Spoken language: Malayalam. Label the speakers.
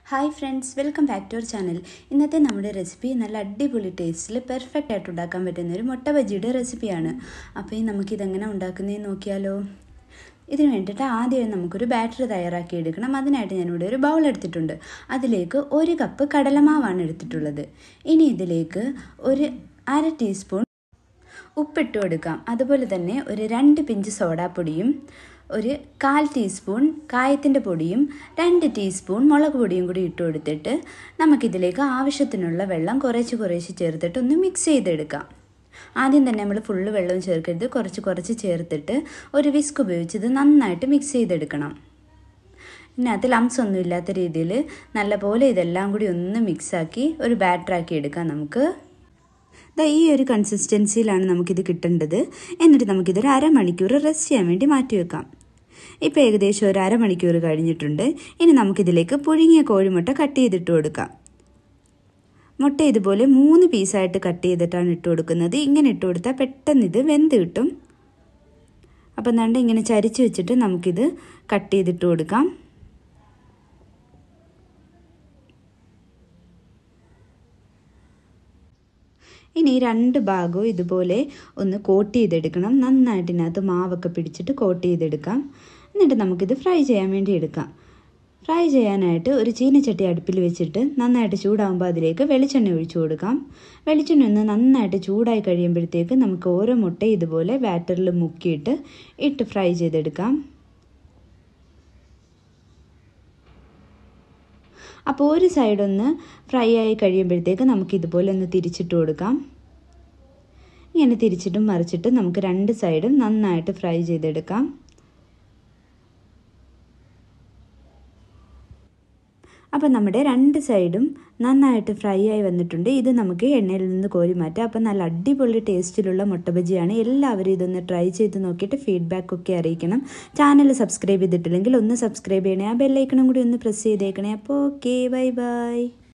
Speaker 1: hi friends welcome back to our channel ഇന്നത്തെ നമ്മുടെ റെസിപ്പി നല്ല അടിപൊളി ടേസ്റ്റിൽ പെർഫെക്റ്റ് ആയിട്ട് ഉണ്ടാക്കാൻ പറ്റുന്ന ഒരു മുട്ട ബജിയുടെ റെസിപ്പിയാണ് അപ്പോൾ ഈ നമുക്കിതെങ്ങനെ ഉണ്ടാക്കുന്നതെന്ന് നോക്കിയാലോ ഇതിന് വേണ്ടിയിട്ട് ആദ്യം നമുക്കൊരു ബാറ്റർ തയ്യാറാക്കി എടുക്കണം അതിനായിട്ട് ഞാനിവിടെ ഒരു ബൗൾ എടുത്തിട്ടുണ്ട് അതിലേക്ക് ഒരു കപ്പ് കടലമാവാണ് എടുത്തിട്ടുള്ളത് ഇനി ഇതിലേക്ക് ഒരു അര ടീസ്പൂൺ ഉപ്പിട്ട് കൊടുക്കാം അതുപോലെ തന്നെ ഒരു രണ്ട് പിഞ്ച് സോഡാപ്പൊടിയും ഒരു കാൽ ടീസ്പൂൺ കായത്തിൻ്റെ പൊടിയും രണ്ട് ടീസ്പൂൺ മുളക് പൊടിയും കൂടി ഇട്ട് കൊടുത്തിട്ട് നമുക്കിതിലേക്ക് ആവശ്യത്തിനുള്ള വെള്ളം കുറേശ്ശെ കുറേശ്ശെ ചേർത്തിട്ട് ഒന്ന് മിക്സ് ചെയ്തെടുക്കാം ആദ്യം തന്നെ നമ്മൾ ഫുള്ള് വെള്ളവും ചേർക്കരുത് കുറച്ച് കുറച്ച് ചേർത്തിട്ട് ഒരു വിസ്ക് ഉപയോഗിച്ച് ഇത് നന്നായിട്ട് മിക്സ് ചെയ്തെടുക്കണം ഇതിനകത്ത് ലംസ് ഒന്നും ഇല്ലാത്ത രീതിയിൽ നല്ലപോലെ ഇതെല്ലാം കൂടി ഒന്ന് മിക്സാക്കി ഒരു ബാറ്ററാക്കി എടുക്കാം നമുക്ക് ദാ ഈ ഒരു കൺസിസ്റ്റൻസിയിലാണ് നമുക്കിത് കിട്ടേണ്ടത് എന്നിട്ട് നമുക്കിതൊരു അരമണിക്കൂർ റെസ്റ്റ് ചെയ്യാൻ വേണ്ടി മാറ്റി വെക്കാം ഇപ്പോൾ ഏകദേശം ഒരു അരമണിക്കൂർ കഴിഞ്ഞിട്ടുണ്ട് ഇനി നമുക്കിതിലേക്ക് പുഴുങ്ങിയ കോഴിമുട്ട കട്ട് ചെയ്തിട്ട് കൊടുക്കാം മുട്ട ഇതുപോലെ മൂന്ന് പീസായിട്ട് കട്ട് ചെയ്തിട്ടാണ് ഇട്ട് കൊടുക്കുന്നത് ഇങ്ങനെ ഇട്ട് കൊടുത്താൽ പെട്ടെന്ന് ഇത് വെന്ത് കിട്ടും അപ്പം എന്താണ്ട് ഇങ്ങനെ ചരിച്ച് വെച്ചിട്ട് നമുക്കിത് കട്ട് ചെയ്തിട്ട് കൊടുക്കാം ഇനി രണ്ട് ഭാഗവും ഇതുപോലെ ഒന്ന് കോട്ട് ചെയ്തെടുക്കണം നന്നായിട്ട് ഇതിനകത്ത് മാവൊക്കെ പിടിച്ചിട്ട് കോട്ട് ചെയ്തെടുക്കാം എന്നിട്ട് നമുക്കിത് ഫ്രൈ ചെയ്യാൻ വേണ്ടി എടുക്കാം ഫ്രൈ ചെയ്യാനായിട്ട് ഒരു ചീനച്ചട്ടി അടുപ്പിൽ വെച്ചിട്ട് നന്നായിട്ട് ചൂടാകുമ്പോൾ അതിലേക്ക് വെളിച്ചെണ്ണ ഒഴിച്ചു കൊടുക്കാം വെളിച്ചെണ്ണ ഒന്ന് നന്നായിട്ട് ചൂടായി കഴിയുമ്പോഴത്തേക്ക് നമുക്ക് ഓരോ മുട്ട ഇതുപോലെ ബാറ്ററിൽ മുക്കിയിട്ട് ഇട്ട് ഫ്രൈ ചെയ്തെടുക്കാം അപ്പോൾ ഒരു സൈഡൊന്ന് ഫ്രൈ ആയി കഴിയുമ്പോഴത്തേക്ക് നമുക്ക് ഇതുപോലെ ഒന്ന് തിരിച്ചിട്ട് കൊടുക്കാം ഇങ്ങനെ തിരിച്ചിട്ടും മറിച്ചിട്ടും നമുക്ക് രണ്ട് സൈഡും നന്നായിട്ട് ഫ്രൈ ചെയ്തെടുക്കാം അപ്പോൾ നമ്മുടെ രണ്ട് സൈഡും നന്നായിട്ട് ഫ്രൈ ആയി വന്നിട്ടുണ്ട് ഇത് നമുക്ക് എണ്ണയിൽ നിന്ന് കോരി മാറ്റാം അപ്പോൾ നല്ല അടിപൊളി ടേസ്റ്റിലുള്ള മുട്ട ബജിയാണ് എല്ലാവരും ഇതൊന്ന് ട്രൈ ചെയ്ത് നോക്കിയിട്ട് ഫീഡ്ബാക്ക് ഒക്കെ അറിയിക്കണം ചാനൽ സബ്സ്ക്രൈബ് ചെയ്തിട്ടില്ലെങ്കിൽ ഒന്ന് സബ്സ്ക്രൈബ് ചെയ്യണേ ആ ബെല്ലൈക്കണം കൂടി ഒന്ന് പ്രസ് ചെയ്തേക്കണേ അപ്പോൾ ഓക്കെ ബൈ ബൈ